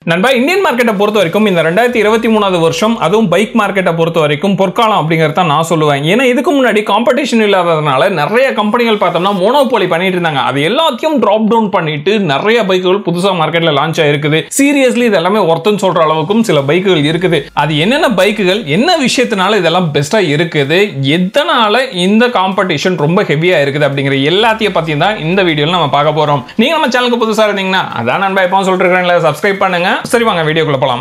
நண்பா இந்தியன் மார்க்கெட்டை பொறுத்த வரைக்கும் இந்த ரெண்டாயிரத்தி இருபத்தி மூணாவது வருஷம் அதுவும் பைக் மார்க்கெட்டை பொறுத்த வரைக்கும் பொற்காலம் அப்படிங்கிறது தான் நான் சொல்லுவேன் ஏன்னா இதுக்கு முன்னாடி காம்படிஷன் இல்லாததுனால நிறைய கம்பெனிகள் பார்த்தோம்னா மோனோபோலி பண்ணிட்டு இருந்தாங்க அது எல்லாத்தையும் டிராப் டவுன் பண்ணிட்டு நிறைய பைக்குகள் புதுசாக மார்க்கெட்ல லான்ச் ஆயிருக்குது சீரியஸ்லி இது எல்லாமே ஒருத்தன் சொல்ற அளவுக்கும் சில பைக்குகள் இருக்குது அது என்னென்ன பைக்குகள் என்ன விஷயத்தினால இதெல்லாம் பெஸ்டா இருக்குது எதனால இந்த காம்படிஷன் ரொம்ப ஹெவியா இருக்குது அப்படிங்கிற எல்லாத்தையும் பத்தி தான் இந்த வீடியோல நம்ம பார்க்க போறோம் நீங்க நம்ம சேனலுக்கு புதுசா இருந்தீங்கன்னா அதான் நண்பா எப்பவும் சொல்லிட்டு இருக்கேன்ல சப்ஸ்கிரைப் பண்ணுங்க சரி வாங்க வீடியோக்குள்ள போலாம்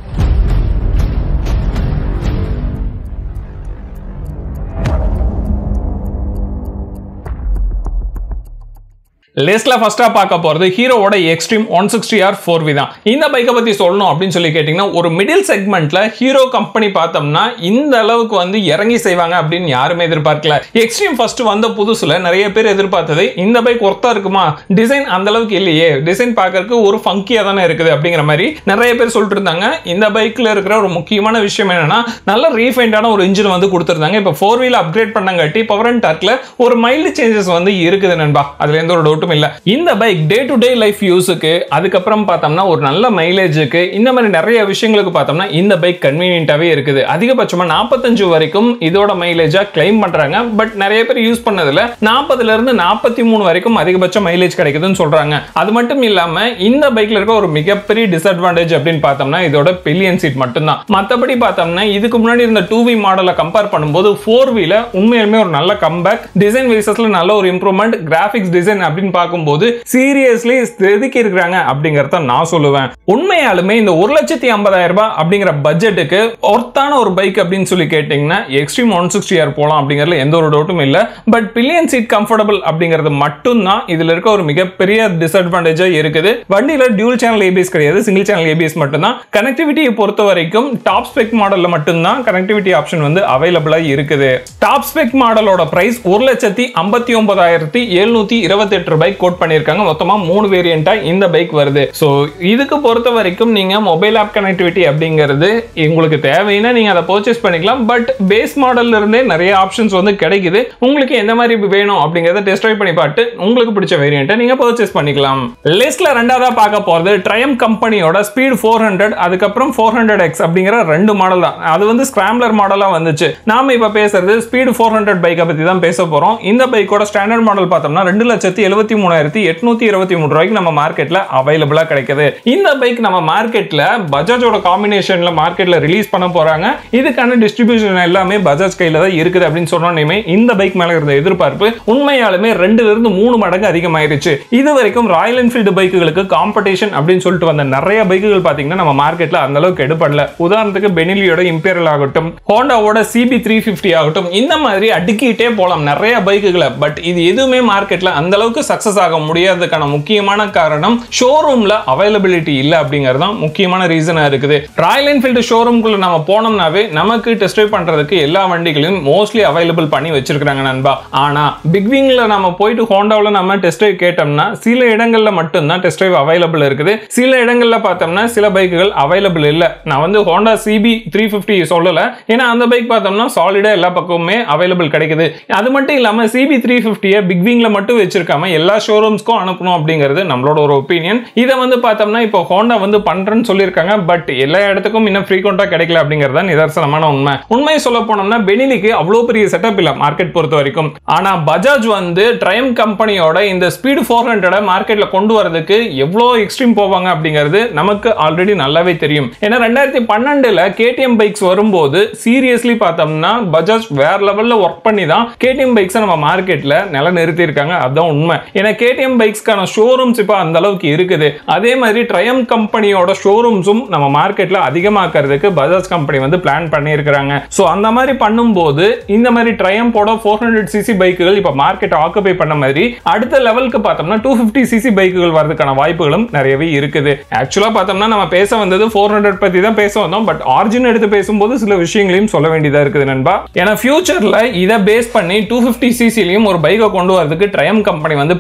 லிஸ்ட்ல ஃபர்ஸ்டா பார்க்க போறது ஹீரோவோட Xtreme one sixty R four V தான் இந்த பைக்கை பத்தி சொல்லணும் அப்படின்னு சொல்லி கேட்டீங்கன்னா ஒரு மிடில் செக்மெண்ட்ல ஹீரோ கம்பெனி பார்த்தோம்னா இந்த அளவுக்கு வந்து இறங்கி செய்வாங்க அப்படின்னு யாருமே எதிர்பார்க்கல எக்ஸ்ட்ரீம் ஃபர்ஸ்ட் வந்த புதுசுல நிறைய பேர் எதிர்பார்த்தது இந்த பைக் ஒர்த்தா இருக்குமா டிசைன் அந்த அளவுக்கு இல்லையே டிசைன் பார்க்கறதுக்கு ஒரு ஃபங்கியா தானே இருக்குது அப்படிங்கிற மாதிரி நிறைய பேர் சொல்லிட்டு இருந்தாங்க இந்த பைக்ல இருக்கிற ஒரு முக்கியமான விஷயம் என்னன்னா நல்ல ரீஃபைண்டான ஒரு இன்ஜின் வந்து கொடுத்துருந்தாங்க இப்போ ஃபோர் வீல் அப்கிரேட் பண்ணங்காட்டி பவர் அண்ட் டார்க்ல ஒரு மைல்டு சேஞ்சஸ் வந்து இருக்குது நண்பா அதுல எந்த ஒரு டவுட்டும் இல்ல இந்த bike day to day life யூஸுக்கு அதுக்கப்புறம் பார்த்தோம்னா ஒரு நல்ல மைலேஜுக்கு இந்த மாதிரி நிறைய விஷயங்களுக்கு பார்த்தோம்னா இந்த பைக் கன்வீனியன்ட்டாவே இருக்குது அதிகபட்சமா நாற்பத்தஞ்சு வரைக்கும் இதோட மைலேஜா கிளைம் பண்றாங்க பட் நிறைய பேர் யூஸ் பண்ணதுல நாற்பதுல இருந்து நாற்பத்தி மூணு வரைக்கும் அதிகபட்ச மைலேஜ் கிடைக்குதுன்னு சொல்றாங்க அது மட்டும் இல்லாம இந்த பைக்ல இருக்க ஒரு மிகப்பெரிய டிஸ்அட்வான்டேஜ் அப்படின்னு பார்த்தோம்னா இதோட பில்லியன் சீட் மட்டும்தான் மற்றபடி பார்த்தோம்னா இதுக்கு முன்னாடி இருந்த டூ வி மாடலை கம்பேர் பண்ணும்போது ஃபோர் வீல உண்மையிலுமே ஒரு நல்ல கம்பேக் டிசைன் வைசஸ்ல நல்ல ஒரு இம்ப்ரூவ்மெண்ட் கிராஃபிக்ஸ் டிசைன் அப்படின்னு பார்க்கும்போது சீரியஸ்லி செதுக்கி இருக்கிறாங்க அப்படிங்கறத நான் சொல்லுவேன் உண்மையாலுமே இந்த ஒரு லட்சத்தி ஐம்பதாயிரம் ரூபாய் அப்படிங்கிற பட்ஜெட்டுக்கு ஒர்த்தான ஒரு பைக் அப்படின்னு சொல்லி கேட்டீங்கன்னா எக்ஸ்ட்ரீம் ஒன் சிக்ஸ்டி ஆர் போகலாம் அப்படிங்கறதுல எந்த ஒரு டவுட்டும் இல்லை பட் பில்லியன் சீட் கம்ஃபர்டபுள் அப்படிங்கிறது மட்டும்தான் இதுல இருக்க ஒரு மிகப்பெரிய டிஸ்அட்வான்டேஜா இருக்குது வண்டியில டியூல் சேனல் ஏபிஎஸ் கிடையாது சிங்கிள் சேனல் ஏபிஎஸ் மட்டும்தான் கனெக்டிவிட்டியை பொறுத்த வரைக்கும் டாப் ஸ்பெக் மாடல்ல மட்டும்தான் கனெக்டிவிட்டி ஆப்ஷன் வந்து அவைலபிளா இருக்குது டாப் ஸ்பெக் மாடலோட பிரைஸ் ஒரு லட்சத்தி ஐம்பத்தி ஒன்பதாயிரத்தி எழுநூத்தி இருபத்தி எட்டு ரூபாய் கோட் பண்ணியிருக்காங்க மொத்தமா மூணு வேரியண்டா இந்த பைக் வருது ஸோ இதுக்கு பொறுத்த வரைக்கும் நீங்க மொபைல் ஆப் கனெக்டிவிட்டி அப்படிங்கிறது உங்களுக்கு தேவைன்னா நீங்க அதை பர்ச்சேஸ் பண்ணிக்கலாம் பட் பேஸ் மாடல்ல இருந்தே நிறைய ஆப்ஷன்ஸ் வந்து கிடைக்குது உங்களுக்கு எந்த மாதிரி வேணும் அப்படிங்கறத டெஸ்ட் ட்ரைவ் பண்ணி பார்த்து உங்களுக்கு பிடிச்ச வேரியண்ட்டை நீங்க பர்ச்சேஸ் பண்ணிக்கலாம் லிஸ்ட்ல ரெண்டாவதா பார்க்க போறது ட்ரையம் கம்பெனியோட ஸ்பீட் ஃபோர் ஹண்ட்ரட் அதுக்கப்புறம் ஃபோர் ஹண்ட்ரட் எக்ஸ் அப்படிங்கிற ரெண்டு மாடல் தான் அது வந்து ஸ்கிராம்லர் மாடலா வந்துச்சு நாம இப்ப பேசுறது ஸ்பீடு ஃபோர் ஹண்ட்ரட் பைக்கை பத்தி தான் பேச போறோம் இந்த பைக்கோட ஸ்டாண்டர்ட் மாடல் பார்த்தோம்னா ரெண்டு லட்சத்தி எழுபத்தி மூணாயிரத்தி எட்நூத்தி இருபத்தி மூணு ரூபாய்க்கு நம்ம மார்க்கெட்ல அவைலபிளா கிடைக்குது இந்த பைக் நம்ம மார்க்கெட்ல பஜாஜோட காம்பினேஷன்ல மார்க்கெட்ல ரிலீஸ் பண்ண போறாங்க இதுக்கான டிஸ்ட்ரிபியூஷன் எல்லாமே பஜாஜ் கையில தான் இருக்குது அப்படின்னு சொன்னோன்னே இந்த பைக் மேல இருந்த எதிர்பார்ப்பு உண்மையாலுமே ரெண்டுல இருந்து மூணு மடங்கு அதிகமாயிருச்சு இது வரைக்கும் ராயல் என்ஃபீல்டு பைக்குகளுக்கு காம்படிஷன் அப்படின்னு சொல்லிட்டு வந்த நிறைய பைக்குகள் பாத்தீங்கன்னா நம்ம மார்க்கெட்ல அந்த அளவுக்கு எடுப்படல உதாரணத்துக்கு பெனிலியோட இம்பீரியல் ஆகட்டும் ஹோண்டாவோட சிபி த்ரீ ஃபிஃப்டி ஆகட்டும் இந்த மாதிரி அடுக்கிட்டே போலாம் நிறைய பைக்குகளை பட் இது எதுவுமே மார்க்கெட்ல அந்த அளவுக்கு சக்சஸ் ஆக முடியாததுக்கான முக்கியமான காரணம் ஷோரூம்ல அவைலபிலிட்டி இல்ல அப்படிங்கிறது தான் முக்கியமான ரீசனா இருக்குது ராயல் என்ஃபீல்டு ஷோரூம்குள்ள நம்ம போனோம்னாவே நமக்கு டெஸ்ட் ட்ரைவ் பண்றதுக்கு எல்லா வண்டிகளையும் மோஸ்ட்லி அவைலபிள் பண்ணி வச்சிருக்காங்க நண்பா ஆனா பிக் விங்ல நம்ம போயிட்டு ஹோண்டாவில் நம்ம டெஸ்ட் ட்ரைவ் கேட்டோம்னா சில இடங்கள்ல மட்டும்தான் டெஸ்ட் ட்ரைவ் அவைலபிள் இருக்குது சில இடங்கள்ல பார்த்தோம்னா சில பைக்குகள் அவைலபிள் இல்ல நான் வந்து ஹோண்டா சிபி த்ரீ ஃபிஃப்டி சொல்லல ஏன்னா அந்த பைக் பார்த்தோம்னா சாலிடா எல்லா பக்கமுமே அவைலபிள் கிடைக்குது அது மட்டும் இல்லாம சிபி த்ரீ ஃபிஃப்டியை பிக் விங்ல மட்டும் வச்சிருக்காம எல்லா ஷோரூம்ஸ்க்கும் அனுப்பணும் அப்படிங்கிறது நம்மளோட ஒரு ஒப்பீனியன் இதை வந்து பார்த்தோம்னா இப்போ ஹோண்டா வந்து பண்றேன்னு சொல்லியிருக்காங்க பட் எல்லா இடத்துக்கும் இன்னும் ஃப்ரீக்வெண்டா கிடைக்கல அப்படிங்கிறது தான் நிதர்சனமான உண்மை உண்மையை சொல்ல போனோம்னா பெனிலிக்கு அவ்வளோ பெரிய செட்டப் இல்ல மார்க்கெட் பொறுத்த வரைக்கும் ஆனா பஜாஜ் வந்து ட்ரைம் கம்பெனியோட இந்த ஸ்பீடு ஃபோர் ஹண்ட்ரட் மார்க்கெட்ல கொண்டு வரதுக்கு எவ்வளோ எக்ஸ்ட்ரீம் போவாங்க அப்படிங்கிறது நமக்கு ஆல்ரெடி நல்லாவே தெரியும் ஏன்னா ரெண்டாயிரத்தி பன்னெண்டுல கேடிஎம் பைக்ஸ் வரும்போது சீரியஸ்லி பார்த்தோம்னா பஜாஜ் வேற லெவல்ல ஒர்க் பண்ணி தான் கேடிஎம் பைக்ஸை நம்ம மார்க்கெட்ல நில நிறுத்தி இருக்காங்க அதுதான் உண்மை ஏன்னா கேடிஎம் பைக்ஸ்க்கான ஷோரூம்ஸ் இப்போ அந்த அளவுக்கு இருக்குது அதே மாதிரி ட்ரையம் கம்பெனியோட ஷோரூம்ஸும் நம்ம மார்க்கெட்ல அதிகமாக்குறதுக்கு பஜாஜ் கம்பெனி வந்து பிளான் பண்ணியிருக்கிறாங்க ஸோ அந்த மாதிரி பண்ணும்போது இந்த மாதிரி ட்ரையம்போட ஃபோர் ஹண்ட்ரட் சிசி பைக்குகள் இப்போ மார்க்கெட் ஆக்குபை பண்ண மாதிரி அடுத்த லெவலுக்கு பார்த்தோம்னா டூ ஃபிஃப்டி சிசி பைக்குகள் வரதுக்கான வாய்ப்புகளும் நிறையவே இருக்குது ஆக்சுவலாக பார்த்தோம்னா நம்ம பேச வந்தது ஃபோர் ஹண்ட்ரட் பற்றி தான் பேச வந்தோம் பட் ஆர்ஜின் எடுத்து பேசும்போது சில விஷயங்களையும் சொல்ல வேண்டியதாக இருக்குது நண்பா ஏன்னா ஃபியூச்சரில் இதை பேஸ் பண்ணி டூ ஃபிஃப்டி சிசிலையும் ஒரு பைக்கை கொண்டு வரதுக்கு ட்ரையம் கம்பெனி வந்து பிளான்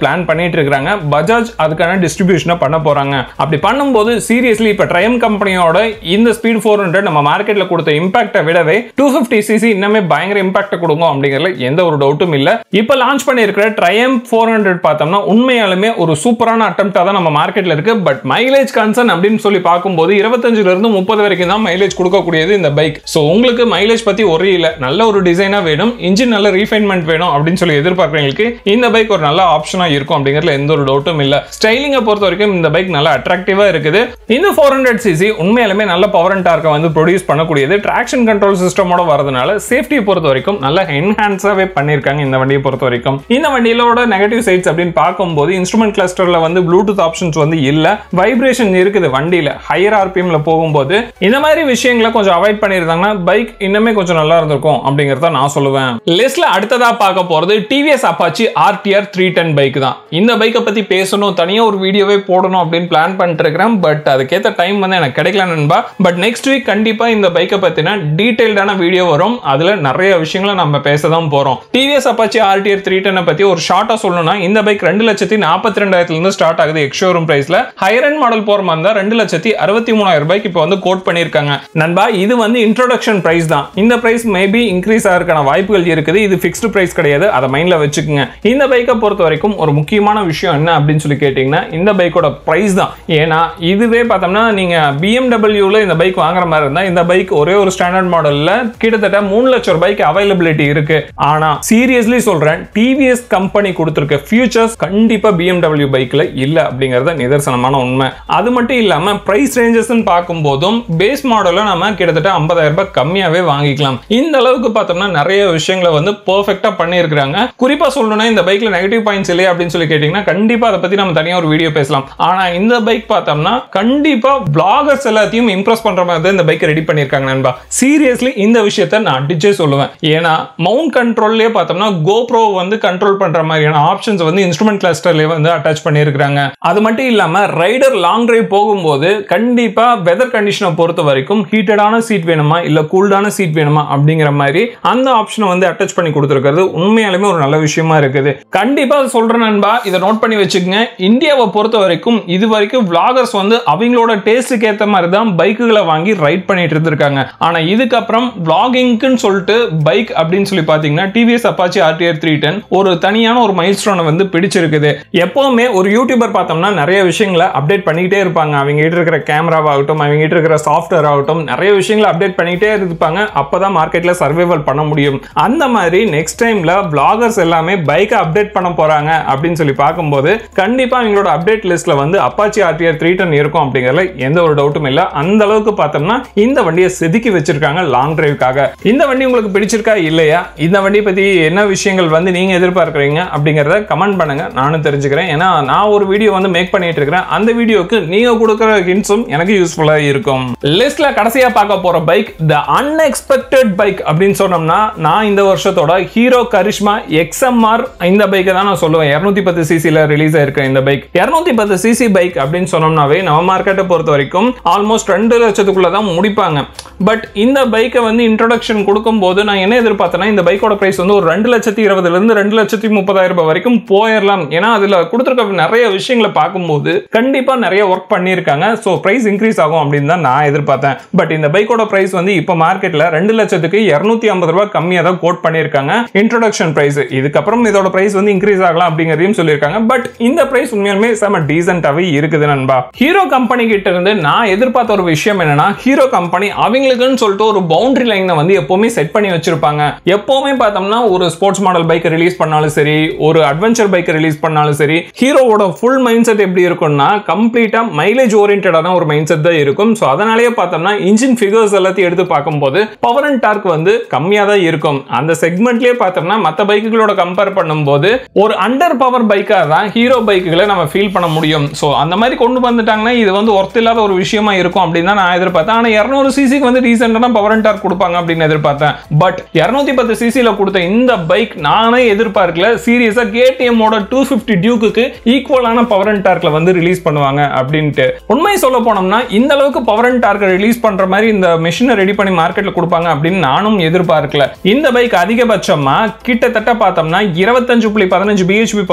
பிளான் பண்ணிட்டு இருக்காங்க பஜாஜ் அதுக்கான டிஸ்ட்ரிபியூஷனை பண்ண போறாங்க அப்படி பண்ணும்போது சீரியஸ்லி இப்போ ட்ரையம் கம்பெனியோட இந்த ஸ்பீட் ஃபோர் ஹண்ட்ரட் நம்ம மார்க்கெட்ல கொடுத்த இம்பாக்டை விடவே டூ ஃபிஃப்டி சிசி இன்னமே பயங்கர இம்பாக்ட் கொடுக்கும் அப்படிங்கிறதுல எந்த ஒரு டவுட்டும் இல்ல இப்போ லான்ச் பண்ணியிருக்கிற ட்ரையம் ஃபோர் ஹண்ட்ரட் பார்த்தோம்னா உண்மையாலுமே ஒரு சூப்பரான அட்டம்ப்டா தான் நம்ம மார்க்கெட்ல இருக்கு பட் மைலேஜ் கன்சர்ன் அப்படின்னு சொல்லி பார்க்கும்போது இருபத்தஞ்சுல இருந்து முப்பது வரைக்கும் தான் மைலேஜ் கொடுக்கக்கூடியது இந்த பைக் ஸோ உங்களுக்கு மைலேஜ் பத்தி ஒரே இல்ல நல்ல ஒரு டிசைனா வேணும் இன்ஜின் நல்ல ரீஃபைன்மெண்ட் வேணும் அப்படின்னு சொல்லி எதிர்பார்க்குறவங்களுக்கு இந்த பைக் ஒரு நல்ல ஆப்ஷனா இருக்கும் அப்படிங்கிறதுல எந்த ஒரு டவுட்டும் இல்ல ஸ்டைலிங்கை பொறுத்த வரைக்கும் இந்த பைக் நல்லா அட்ராக்டிவா இருக்குது இந்த ஃபோர் ஹண்ட்ரட் சிசி உண்மையாலுமே நல்ல பவர் அண்ட் டார்க்கை வந்து ப்ரொடியூஸ் பண்ணக்கூடியது ட்ராக்ஷன் கண்ட்ரோல் சிஸ்டமோட வரதுனால சேஃப்டியை பொறுத்த வரைக்கும் நல்ல என்ஹான்ஸாவே பண்ணியிருக்காங்க இந்த வண்டியை பொறுத்த வரைக்கும் இந்த வண்டியிலோட நெகட்டிவ் சைட்ஸ் அப்படின்னு பார்க்கும்போது இன்ஸ்ட்ருமெண்ட் கிளஸ்டர்ல வந்து ப்ளூடூத் ஆப்ஷன்ஸ் வந்து இல்ல வைப்ரேஷன் இருக்குது வண்டியில ஹையர் ஆர்பிஎம்ல போகும்போது இந்த மாதிரி விஷயங்களை கொஞ்சம் அவாய்ட் பண்ணியிருந்தாங்கன்னா பைக் இன்னுமே கொஞ்சம் நல்லா இருந்திருக்கும் அப்படிங்கறத நான் சொல்லுவேன் லிஸ்ட்ல அடுத்ததா பார்க்க போறது TVS Apache RTR three ten bike தான் இந்த பைக்கை பத்தி பேசணும் தனியா ஒரு வீடியோவே போடணும் அப்படின்னு பிளான் பண்ணிட்டு இருக்கிறேன் பட் அதுக்கேற்ற டைம் வந்து எனக்கு கிடைக்கல நண்பா பட் நெக்ஸ்ட் வீக் கண்டிப்பா இந்த பைக்கை பத்தின டீடைல்டான வீடியோ வரும் அதுல நிறைய விஷயங்களை நம்ம பேச தான் போறோம் டிவிஎஸ் அப்பாச்சி ஆர்டிஆர் த்ரீ டென்னை பத்தி ஒரு ஷார்ட்டா சொல்லணும்னா இந்த பைக் ரெண்டு லட்சத்தி நாற்பத்தி ரெண்டாயிரத்துல இருந்து ஸ்டார்ட் ஆகுது எக்ஷோரூம் பிரைஸ்ல ஹையர் அண்ட் மாடல் போற மாதிரி இருந்தா ரெண்டு லட்சத்தி அறுபத்தி மூணாயிரம் ரூபாய்க்கு இப்போ வந்து கோட் பண்ணியிருக்காங்க நண்பா இது வந்து இன்ட்ரோடக்ஷன் பிரைஸ் தான் இந்த பிரைஸ் மேபி இன்க்ரீஸ் ஆகிறதுக்கான வாய்ப்புகள் இருக்குது இது ஃபிக்ஸ்டு பிரைஸ் கிடையாது அதை மைண்ட்ல வச்சுக்கோங்க இந்த பைக்கை பொறுத்த வரைக்கும் ஒரு முக்கியமான விஷயம் என்ன அப்படின்னு சொல்லி கேட்டிங்கன்னா இந்த பைக்கோட பிரைஸ் தான் ஏன்னா இதுவே பார்த்தோம்னா நீங்க பிஎம்டபிள்யூல இந்த பைக் வாங்குற மாதிரி இருந்தா இந்த பைக் ஒரே ஒரு ஸ்டாண்டர்ட் மாடல்ல கிட்டத்தட்ட மூணு லட்சம் ரூபாய்க்கு அவைலபிலிட்டி இருக்கு ஆனா சீரியஸ்லி சொல்றேன் டிவிஎஸ் கம்பெனி கொடுத்திருக்க ஃபியூச்சர்ஸ் கண்டிப்பா பிஎம்டபிள்யூ பைக்ல இல்ல அப்படிங்கறத நிதர்சனமான உண்மை அது மட்டும் இல்லாம பிரைஸ் ரேஞ்சஸ் பார்க்கும்போதும் பேஸ் மாடல்ல நம்ம கிட்டத்தட்ட ஐம்பதாயிரம் ரூபாய் கம்மியாவே வாங்கிக்கலாம் இந்த அளவுக்கு பார்த்தோம்னா நிறைய விஷயங்களை வந்து பெர்ஃபெக்டா பண்ணியிருக்காங்க குறிப்பா சொல்லணும்னா இந்த பைக்ல நெகட்டிவ் பாயிண்ட்ஸ் இல்லையா அப்படின்னு சொல்லி கேட்டீங்கன்னா கண்டிப்பா அதை பத்தி நம்ம தனியா ஒரு வீடியோ பேசலாம் ஆனா இந்த பைக் பார்த்தோம்னா கண்டிப்பா பிளாகர்ஸ் எல்லாத்தையும் இம்ப்ரெஸ் பண்ற மாதிரி தான் இந்த பைக் ரெடி பண்ணியிருக்காங்க நண்பா சீரியஸ்லி இந்த விஷயத்த நான் அடிச்சே சொல்லுவேன் ஏன்னா மவுண்ட் கண்ட்ரோல்லே பார்த்தோம்னா கோப்ரோ வந்து கண்ட்ரோல் பண்ற மாதிரியான ஆப்ஷன்ஸ் வந்து இன்ஸ்ட்ருமெண்ட் கிளஸ்டர்லேயே வந்து அட்டாச் பண்ணியிருக்காங்க அது மட்டும் இல்லாம ரைடர் லாங் டிரைவ் போகும்போது கண்டிப்பா வெதர் கண்டிஷனை பொறுத்த வரைக்கும் ஹீட்டடான சீட் வேணுமா இல்ல கூல்டான சீட் வேணுமா அப்படிங்கிற மாதிரி அந்த ஆப்ஷனை வந்து அட்டாச் பண்ணி கொடுத்துருக்கிறது உண்மையாலுமே ஒரு நல்ல விஷயமா இருக்குது கண்டிப்பா சொல்றேன் நண்பா இதை நோட் பண்ணி வச்சுக்கோங்க இந்தியாவை பொறுத்த வரைக்கும் இது வரைக்கும் vloggers வந்து அவங்களோட டேஸ்ட்டுக்கு ஏற்ற மாதிரி தான் பைக்குகளை வாங்கி ரைட் பண்ணிட்டு இருந்திருக்காங்க ஆனா இதுக்கப்புறம் vloggingக்குன்னு சொல்லிட்டு பைக் அப்படின்னு சொல்லி பாத்தீங்கன்னா TVS Apache RTR three ten ஒரு தனியான ஒரு மைல் ஸ்டோனை வந்து பிடிச்சிருக்குது எப்பவுமே ஒரு யூடியூபர் பார்த்தோம்னா நிறைய விஷயங்களை அப்டேட் பண்ணிக்கிட்டே இருப்பாங்க அவங்க கிட்ட இருக்கிற கேமராவாகட்டும் அவங்க கிட்ட இருக்கிற சாஃப்ட்வேர் ஆகட்டும் நிறைய விஷயங்களை அப்டேட் பண்ணிக்கிட்டே இருப்பாங்க அப்பதான் மார்க்கெட்ல சர்வைவல் பண்ண முடியும் அந்த மாதிரி நெக்ஸ்ட் டைம்ல vloggers எல்லாமே பைக்கை அப்டேட் பண்ண போறாங்க அப்படின்னு சொல்லி பார்க்கும்போது கண்டிப்பா அவங்களோட அப்டேட் லிஸ்ட்ல வந்து அப்பாச்சி ஆர்டிஆர் த்ரீ டென் இருக்கும் அப்படிங்கறதுல எந்த ஒரு டவுட்டும் இல்ல அந்த அளவுக்கு பார்த்தோம்னா இந்த வண்டியை செதுக்கி வச்சிருக்காங்க லாங் டிரைவ்க்காக இந்த வண்டி உங்களுக்கு பிடிச்சிருக்கா இல்லையா இந்த வண்டியை பத்தி என்ன விஷயங்கள் வந்து நீங்க எதிர்பார்க்கறீங்க அப்படிங்கறத கமெண்ட் பண்ணுங்க நானும் தெரிஞ்சுக்கிறேன் ஏன்னா நான் ஒரு வீடியோ வந்து மேக் பண்ணிட்டு இருக்கிறேன் அந்த வீடியோக்கு நீங்க கொடுக்குற ஹிண்ட்ஸும் எனக்கு யூஸ்ஃபுல்லா இருக்கும் லிஸ்ட்ல கடைசியா பார்க்க போற பைக் த அன்எக்ஸ்பெக்டட் பைக் அப்படின்னு சொன்னோம்னா நான் இந்த வருஷத்தோட ஹீரோ கரிஷ்மா எக்ஸ்எம்ஆர் இந்த பைக்கை தான் நான் சொல்லுவேன் இருநூத்தி பத்து சிசில ரிலீஸ் ஆயிருக்க இந்த பைக் இருநூத்தி பத்து சிசி பைக் அப்படின்னு சொன்னோம்னாவே நம்ம மார்க்கெட்டை பொறுத்த வரைக்கும் ஆல்மோஸ்ட் ரெண்டு லட்சத்துக்குள்ள தான் முடிப்பாங்க பட் இந்த பைக்கை வந்து இன்ட்ரோடக்ஷன் கொடுக்கும்போது நான் என்ன எதிர்பார்த்தேன்னா இந்த பைக்கோட பிரைஸ் வந்து ஒரு ரெண்டு லட்சத்தி இருபதுல இருந்து ரெண்டு லட்சத்தி முப்பதாயிரம் ரூபாய் வரைக்கும் போயிடலாம் ஏன்னா அதுல கொடுத்துருக்க நிறைய விஷயங்களை பார்க்கும்போது கண்டிப்பா நிறைய ஒர்க் பண்ணியிருக்காங்க ஸோ பிரைஸ் இன்க்ரீஸ் ஆகும் அப்படின்னு தான் நான் எதிர்பார்த்தேன் பட் இந்த பைக்கோட பிரைஸ் வந்து இப்போ மார்க்கெட்ல ரெண்டு லட்சத்துக்கு இருநூத்தி ஐம்பது ரூபாய் கம்மியாக தான் கோட் பண்ணியிருக்காங்க இன்ட்ரோடக்ஷன் பிரைஸ் இதுக்கப்புறம் இதோட பிரைஸ் வந்து இன்க்ரீஸ் ஆகலாம் அப்படிங்கிறதையும் சொல்லியிருக்காங்க பட் இந்த பிரைஸ் உண்மையாலுமே செம டீசென்டாவே இருக்குது நண்பா ஹீரோ கம்பெனி கிட்ட இருந்து நான் எதிர்பார்த்த ஒரு விஷயம் என்னன்னா ஹீரோ கம்பெனி அவங்களுக்குன்னு சொல்லிட்டு ஒரு பவுண்டரி லைனை வந்து எப்பவுமே செட் பண்ணி வச்சிருப்பாங்க எப்பவுமே பார்த்தோம்னா ஒரு ஸ்போர்ட்ஸ் மாடல் பைக்கை ரிலீஸ் பண்ணாலும் சரி ஒரு அட்வென்ச்சர் பைக்கை ரிலீஸ் பண்ணாலும் சரி ஹீரோவோட ஃபுல் மைண்ட் செட் எப்படி இருக்கும்னா கம்ப்ளீட்டா மைலேஜ் ஓரியன்டான ஒரு மைண்ட் செட் தான் இருக்கும் ஸோ அதனாலேயே பார்த்தோம்னா இன்ஜின் ஃபிகர்ஸ் எல்லாத்தையும் எடுத்து பார்க்கும்போது பவர் அண்ட் டார்க் வந்து கம்மியாக தான் இருக்கும் அந்த செக்மெண்ட்லேயே பார்த்தோம்னா மற்ற பைக்குகளோட கம்பேர் பண்ணும்போது ஒரு அண்டர் பவர் பைக்காக தான் ஹீரோ பைக்குகளை நம்ம ஃபீல் பண்ண முடியும் ஸோ அந்த மாதிரி கொண்டு வந்துட்டாங்கன்னா இது வந்து ஒர்த் இல்லாத ஒரு விஷயமா இருக்கும் அப்படின்னு தான் நான் எதிர்பார்த்தேன் ஆனால் இரநூறு சிசிக்கு வந்து ரீசெண்டான பவர் அண்ட் டார்க் கொடுப்பாங்க அப்படின்னு எதிர்பார்த்தேன் பட் இரநூத்தி பத்து சிசியில் கொடுத்த இந்த பைக் நானே எதிர்பார்க்கல சீரியஸாக கேடிஎம்மோட டூ ஃபிஃப்டி டியூக்கு ஈக்குவலான பவர் அண்ட் டார்க்ல வந்து ரிலீஸ் பண்ணுவாங்க அப்படின்ட்டு உண்மை சொல்ல போனோம்னா இந்த அளவுக்கு பவர் அண்ட் டார்க் ரிலீஸ் பண்ற மாதிரி இந்த மிஷினை ரெடி பண்ணி மார்க்கெட்ல கொடுப்பாங்க அப்படின்னு நானும் எதிர்பார்க்கல இந்த பைக் அதிகபட்சமா கிட்டத்தட்ட பார்த்தோம்னா இருபத்தஞ்சு புள்ளி பதினஞ்சு பிஹெச்பி பவர்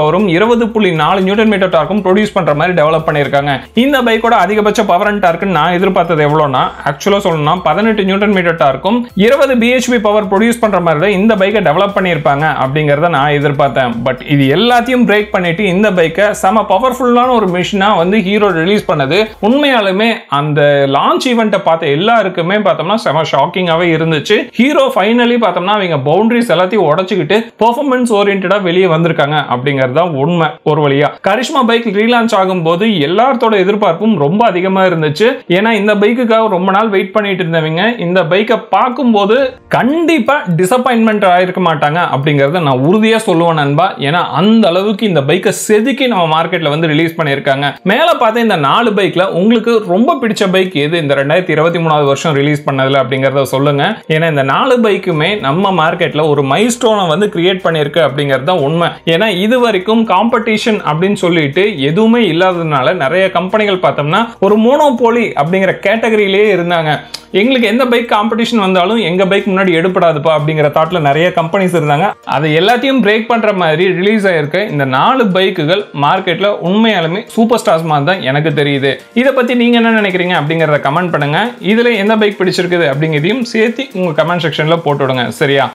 பவரும் இருபது புள்ளி நாலு நியூட்டன் மீட்டர் டார்க்கும் ப்ரொடியூஸ் பண்ற மாதிரி டெவலப் பண்ணியிருக்காங்க இந்த பைக்கோட அதிகபட்ச பவர் அண்ட் டார்க்கு நான் எதிர்பார்த்தது எவ்வளோனா ஆக்சுவலாக சொல்லணும்னா பதினெட்டு நியூட்டன் மீட்டர் டார்க்கும் இருபது பிஹெச்பி பவர் ப்ரொடியூஸ் பண்ற மாதிரி தான் இந்த பைக்கை டெவலப் பண்ணியிருப்பாங்க அப்படிங்கிறத நான் எதிர்பார்த்தேன் பட் இது எல்லாத்தையும் பிரேக் பண்ணிட்டு இந்த பைக்கை செம பவர்ஃபுல்லான ஒரு மிஷினா வந்து ஹீரோ ரிலீஸ் பண்ணது உண்மையாலுமே அந்த லான்ச் ஈவெண்ட்டை பார்த்த எல்லாருக்குமே பார்த்தோம்னா செம ஷாக்கிங்காகவே இருந்துச்சு ஹீரோ ஃபைனலி பார்த்தோம்னா அவங்க பவுண்டரிஸ் எல்லாத்தையும் உடச்சிக்கிட்டு பெர்ஃபார்மன்ஸ் ஓரியன்டாக வெளியே வந்திருக்காங்க அப்படிங்கிறது தான் உண்மை ஒரு வழியா கரிஷ்மா பைக் ரீலான்ச் ஆகும்போது எல்லாத்தோட எதிர்பார்ப்பும் ரொம்ப அதிகமாக இருந்துச்சு ஏன்னா இந்த பைக்குக்காக ரொம்ப நாள் வெயிட் பண்ணிட்டு இருந்தவங்க இந்த பைக்கை பார்க்கும்போது கண்டிப்பா டிசப்பாயின்மெண்ட் ஆயிருக்க மாட்டாங்க அப்படிங்கறத நான் உறுதியா சொல்லுவேன் நண்பா ஏன்னா அந்த அளவுக்கு இந்த பைக்கை செதுக்கி நம்ம மார்க்கெட்ல வந்து ரிலீஸ் பண்ணியிருக்காங்க மேல பார்த்த இந்த நாலு பைக்ல உங்களுக்கு ரொம்ப பிடிச்ச பைக் எது இந்த ரெண்டாயிரத்தி இருபத்தி மூணாவது வருஷம் ரிலீஸ் பண்ணதுல அப்படிங்கறத சொல்லுங்க ஏன்னா இந்த நாலு பைக்குமே நம்ம மார்க்கெட்ல ஒரு மைல் ஸ்டோனை வந்து கிரியேட் பண்ணியிருக்கு அப்படிங்கிறது தான் உண்மை ஏன்னா இது வரைக்கும் காம்படிஷன் அப்படின்னு சொல்லிட்டு எதுவுமே இல்லாததுனால நிறைய கம்பெனிகள் பார்த்தோம்னா ஒரு மோனோபோலி அப்படிங்கிற கேட்டகரியிலேயே இருந்தாங்க எங்களுக்கு எந்த பைக் காம்படிஷன் வந்தாலும் எங்க பைக் முன்னாடி எடுப்படாதுப்பா அப்படிங்கிற தாட்ல நிறைய கம்பெனிஸ் இருந்தாங்க அதை எல்லாத்தையும் பிரேக் பண்ற மாதிரி ரிலீஸ் ஆயிருக்க இந்த நாலு பைக்குகள் மார்க்கெட்ல உண்மையாலுமே சூப்பர் ஸ்டார்ஸ் மாதிரி தான் எனக்கு தெரியுது இதை பத்தி நீங்க என்ன நினைக்கிறீங்க அப்படிங்கறத கமெண்ட் பண்ணுங்க இதுல எந்த பைக் பிடிச்சிருக்குது அப்படிங்கிறதையும் சேர்த்து உங்க கமெண்ட் செக்ஷன்ல போட்டு விடுங்க சரியா